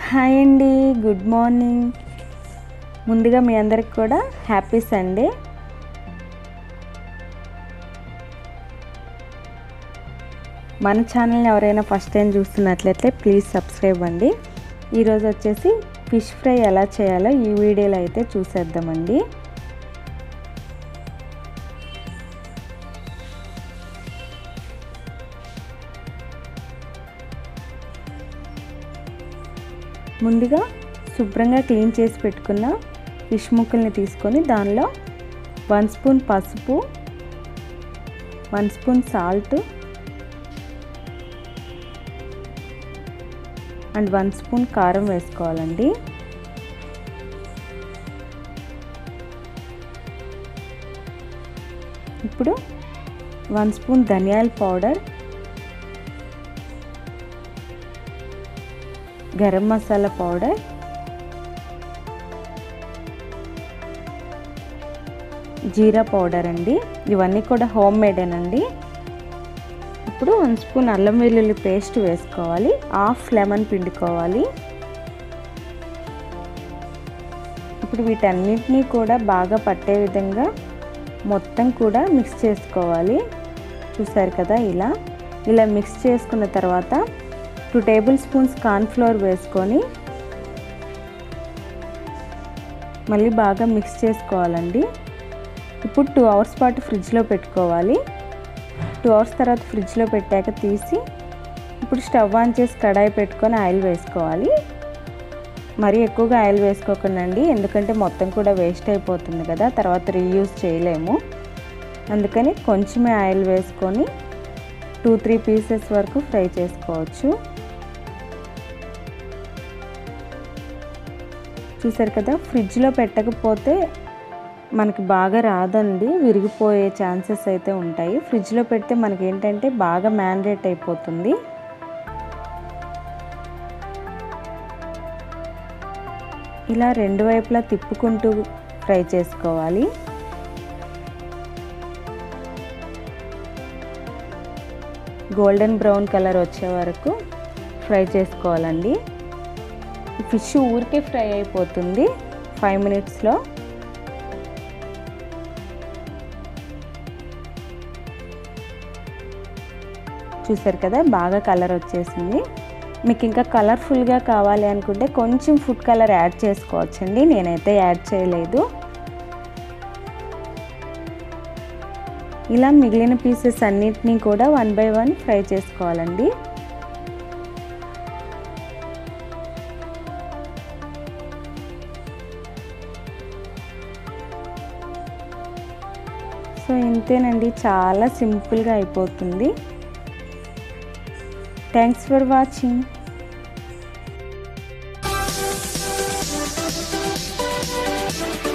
Hi అండి good morning ముందుగా మీ అందరికి కూడా హ్యాపీ సండే మన ఛానల్ని ఎవరైనా ఫస్ట్ టైం చూస్తున్నట్లయితే ప్లీజ్ సబ్స్క్రైబ్ అండి ఈరోజు వచ్చేసి ఫిష్ ఫ్రై ఎలా చేయాలో ఈ వీడియోలో అయితే చూసేద్దామండి ముందుగా శుభ్రంగా క్లీన్ చేసి పెట్టుకున్న ఫిష్ ముక్కల్ని తీసుకొని దానిలో వన్ స్పూన్ పసుపు one spoon salt and one spoon కారం వేసుకోవాలండి ఇప్పుడు వన్ స్పూన్ ధనియాల పౌడర్ గరం మసాలా పౌడర్ జీరా పౌడర్ అండి ఇవన్నీ కూడా హోమ్ మేడేనండి ఇప్పుడు వన్ స్పూన్ అల్లం వెల్లుల్లి పేస్ట్ వేసుకోవాలి హాఫ్ లెమన్ పిండుకోవాలి ఇప్పుడు వీటన్నిటినీ కూడా బాగా పట్టే విధంగా మొత్తం కూడా మిక్స్ చేసుకోవాలి చూసారు కదా ఇలా ఇలా మిక్స్ చేసుకున్న తర్వాత టూ టేబుల్ స్పూన్స్ కార్న్ఫ్లోర్ వేసుకొని మళ్ళీ బాగా మిక్స్ చేసుకోవాలండి ఇప్పుడు టూ అవర్స్ పాటు ఫ్రిడ్జ్లో పెట్టుకోవాలి టూ అవర్స్ తర్వాత ఫ్రిడ్జ్లో పెట్టాక తీసి ఇప్పుడు స్టవ్ ఆన్ చేసి కడాయి పెట్టుకొని ఆయిల్ వేసుకోవాలి మరీ ఎక్కువగా ఆయిల్ వేసుకోకండి ఎందుకంటే మొత్తం కూడా వేస్ట్ అయిపోతుంది కదా తర్వాత రీయూజ్ చేయలేము అందుకని కొంచెమే ఆయిల్ వేసుకొని టూ త్రీ పీసెస్ వరకు ఫ్రై చేసుకోవచ్చు చూసారు కదా ఫ్రిడ్జ్లో పెట్టకపోతే మనకి బాగా రాదండి విరిగిపోయే ఛాన్సెస్ అయితే ఉంటాయి ఫ్రిడ్జ్లో పెడితే మనకి ఏంటంటే బాగా మ్యాండేట్ అయిపోతుంది ఇలా రెండు వైపులా తిప్పుకుంటూ ఫ్రై చేసుకోవాలి గోల్డెన్ బ్రౌన్ కలర్ వచ్చే వరకు ఫ్రై చేసుకోవాలండి ఫిష్ ఊరికే ఫ్రై అయిపోతుంది ఫైవ్ మినిట్స్లో చూసారు కదా బాగా కలర్ వచ్చేసింది మీకు ఇంకా కలర్ఫుల్గా కావాలి అనుకుంటే కొంచెం ఫుడ్ కలర్ యాడ్ చేసుకోవచ్చండి నేనైతే యాడ్ చేయలేదు ఇలా మిగిలిన పీసెస్ అన్నిటినీ కూడా వన్ బై వన్ ఫ్రై చేసుకోవాలండి సో ఇంతేనండి చాలా సింపుల్గా అయిపోతుంది thanks for watching Thank you.